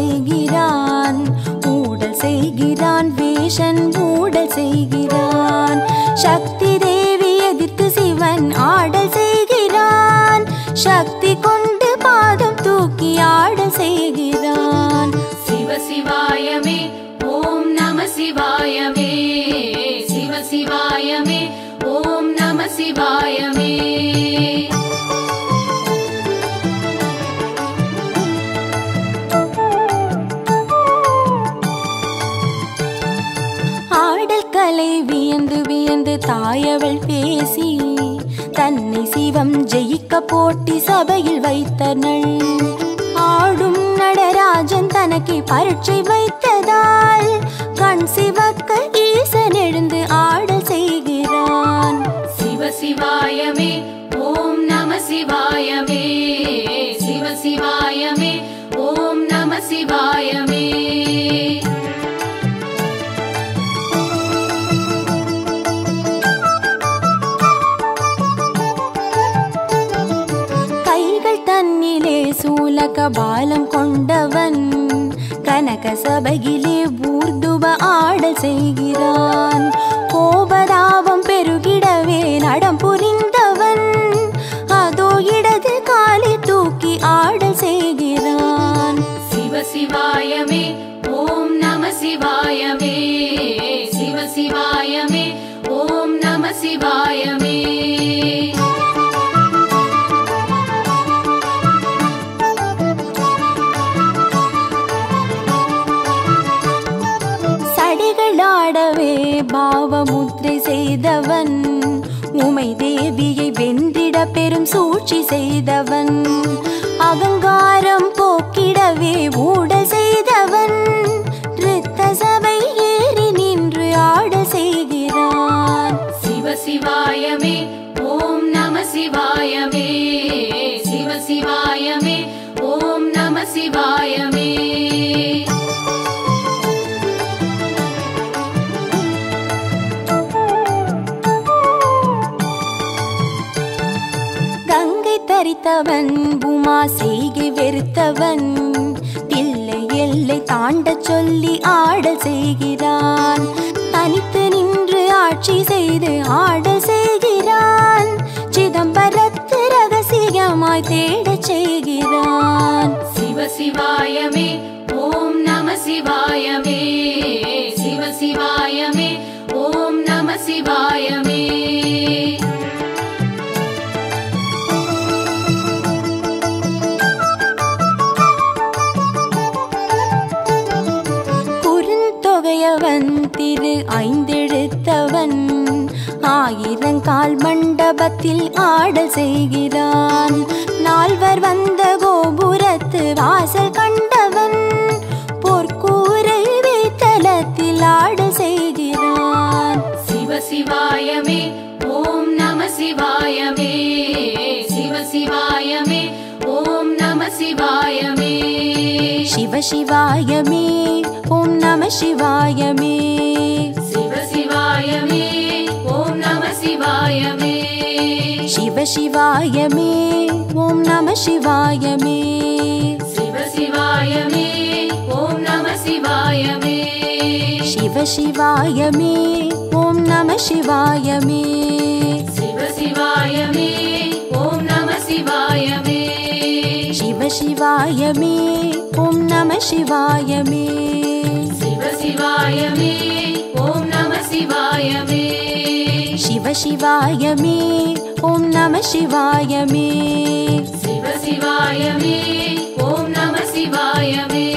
செய்கிறான் ஊடல் செய்கிறான் வேஷன் ஊடல் செய்கிறான் சக்தி தேவி எதிர்த்து சிவன் ஆடல் செய்கிறான் சக்தி கொண்டு பாதம் தூக்கி ஆடல் செய்கிறான் சிவ சிவாயமே ஓம் நம சிவாயமே சிவ சிவாயமே ஓம் நம சிவாயமே ஆடல் கலை வியந்து வியந்து தாயவள் பேசி தன்னை சிவம் ஜெயிக்க போட்டி சபையில் வைத்தனள் ஆடும் நடராஜன் தனக்கு பரீட்சை வைத்ததால் கண் சிவக்க ஈசன் எழுந்து ஆடல் செய்கிறான் சிவ சிவாயமே ஓம் நம சிவாயமே சிவ சிவாயமே ஓம் நம சிவாயமே கைகள் தன்னிலே சூலக பாலம் கொண்டவன் கனக சபையிலே ஊர்துவ ஆடல் செய்கிறான் கோபதாபம் பெருகிடவே நடம் புரிந்தவன் அதோ இடது காலை தூக்கி ஆடல் செய்கிறான் சிவ சிவாயமே ஓம் நம சிவாயமே சிவ சிவாயமே ஓம் நம சிவாயமே சடிகளாடவே பாவமுத்திரை செய்தவன் உமை தேவியை வென்றிட பெரும் சூழ்ச்சி செய்தவன் அகங்காரம் போக்கிடவே ஊடல் செய்தவன் இரத்த சபை ஏறி நின்று ஆட செய்கிறான் சிவ சிவாயமே ஓம் நம சிவாயமே சிவ சிவாயமே ஓம் நம சிவாயமே கங்கை தரித்தவன் உமா செய்கை வெறுத்தவன் தில்லை எல்லை தாண்டச் சொல்லி ஆடல் செய்கிறான் தனித்து நின்று ஆட்சி செய்து ஆடல் செய்கிறான் சிதம்பரத்து ரகசியமாய் தேடச் செய்கிறான் சிவ சிவாயமே ஓம் நம சிவாயமே சிவ சிவாயமே ஓம் நம சிவாயமே குறுந்தொகையவன் திரு ஐந்தெழுத்தவன் ஆயிரங்கால் மண்டபத்தில் ஆடல் செய்கிறான் நால்வர் வந்த கோபுரத்து வாசல் கண்டவன் பொற்கூரை வேத்தலத்தில் ஆடல் செய்கிறான் சிவ சிவாயமே ஓம் நம சிவாயமே சிவ சிவாயமே ஓம் நம சிவாயமே சிவ சிவாயமே ஓம் நம சிவாயமே சிவ சிவாயமே ஓம் நம சிவாயமே சிவ சிவாயமே ஓம் நம சிவாயமே சிவ சிவாயமே ஓம் நம சிவாயமே சிவ சிவாயமே ஓம் நம சிவாயமே சிவ சிவாயமே ஓம் நம சிவாயமே சிவ சிவாயமே ஓம் நம சிவாயமே சிவ சிவாயமே ஓம் நம சிவாயமே சிவ சிவாயமே ஓம் நம சிவாயமே சிவ சிவாயமே ஓம் நம சிவாயமே